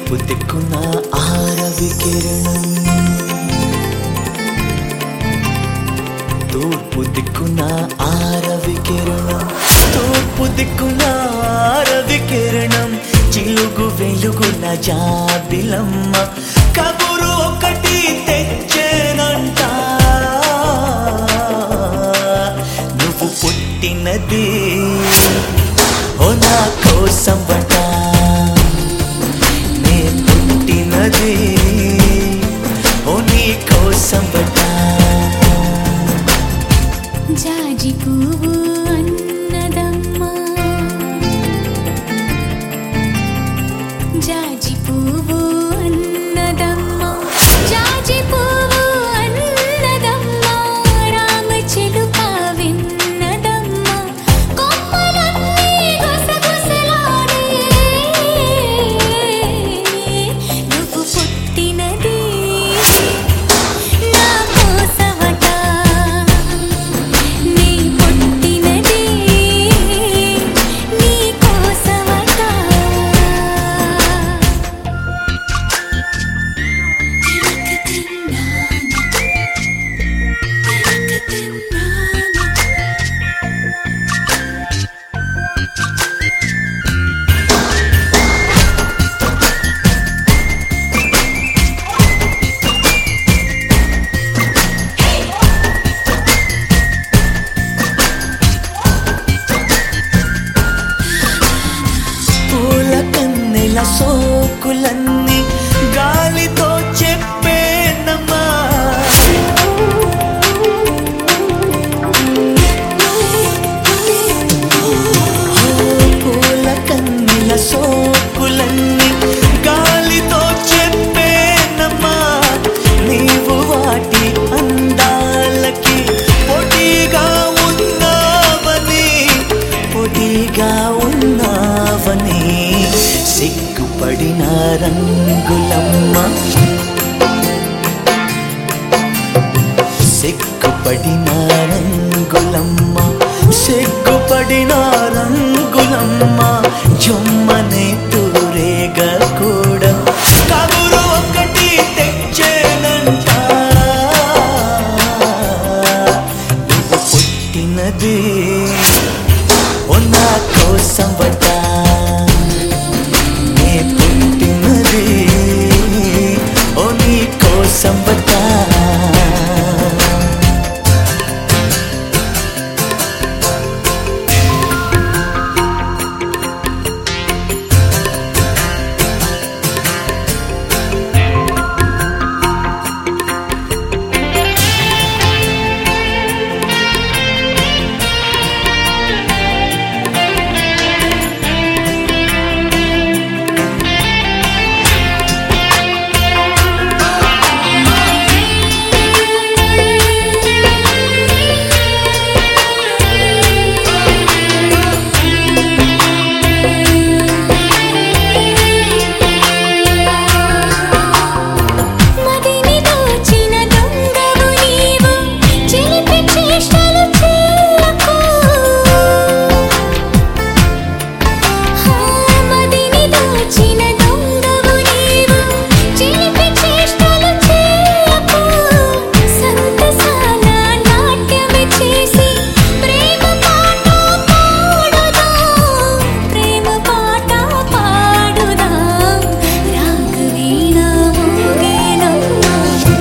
తూర్పు దిక్కున ఆరవి కిరణం తూర్పు దిక్కున ఆరవి కిరణం తూర్పు దిక్కున ఆరవి కిరణం చిలుగు వెలుగుల జాబిలమ్మ కబురు ఒకటి తెచ్చేనంట నువ్వు పుట్టినది ఓ నా కోసం వట నే పుట్టినది ఓ నీ కోసం వట జాజి పువ్వు అన్నదమ్మా జాజి పువ్వు అన్నదమ్మా జాజి పువ్వు అన్నదమ్మా రామ చిలుక విన్నదమ్మా కొమ్మలన్నీ గుసగుసలాడే నువ్వు పుట్టినది నా కోసమట నీ పుట్టినది నీ కోసమట పూల కన్నెల సోకులన్నీ గాలితో చెప్పేనమ్మా ఓ పూల కన్నెల సోకులన్నీ గాలితో చెప్పేనమ్మా నీవు వాటి అందాలకి పొడిగా ఉన్నావని పొడిగా ఉన్నావని సిగ్గుపడిన రంగులమ్మ సిగ్గుపడిన రంగులమ్మ సిగ్గుపడిన రంగులమ్మ జొమ్మనే తూరేగా కూడా కబురు ఒకటి తెచ్చేనంట నువ్వు పుట్టినది ఓ నా కోసం వట నే పుట్టినది ఓ నీ కోసం వట మదిని దోచిన దొంగవు నీవు చిలిపి చేష్టలు చేయకు మదిని దోచిన దొంగవు నీవు చిలిపి చేష్టలు చేయకు సంతసాల నాట్యమే చేసి ప్రేమ పాట పాడుదాం ప్రేమ పాట పాడుదాం రాగవీణ మోగేనమ్మా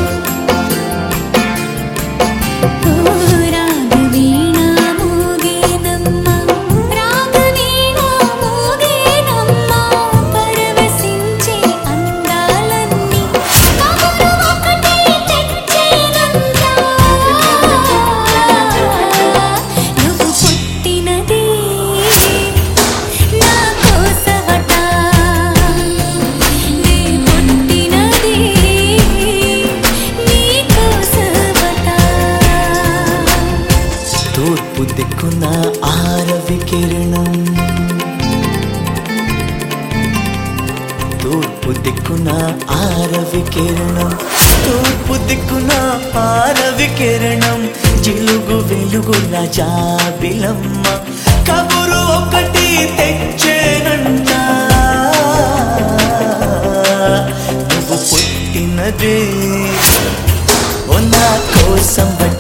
ఓ రాగవీణ మోగేనమ్మా రాగవీణ మోగేనమ్మా పరవశించే అందాలన్నీ కబురు ఒకటి తెచ్చేనంతా నువ్వు పుట్టినది నా కోసమట నీ పుట్టినది నీ కోసమట తూర్పు దిక్కున ఆరవి కిరణం తూర్పు దిక్కున ఆరవి కిరణం తూర్పు దిక్కున ఆరవి కిరణం జిలుగు వెలుగుల జాబిలమ్మ కబురు ఒకటి తెచ్చేనంట బేబీ ఓ నా కోసం బట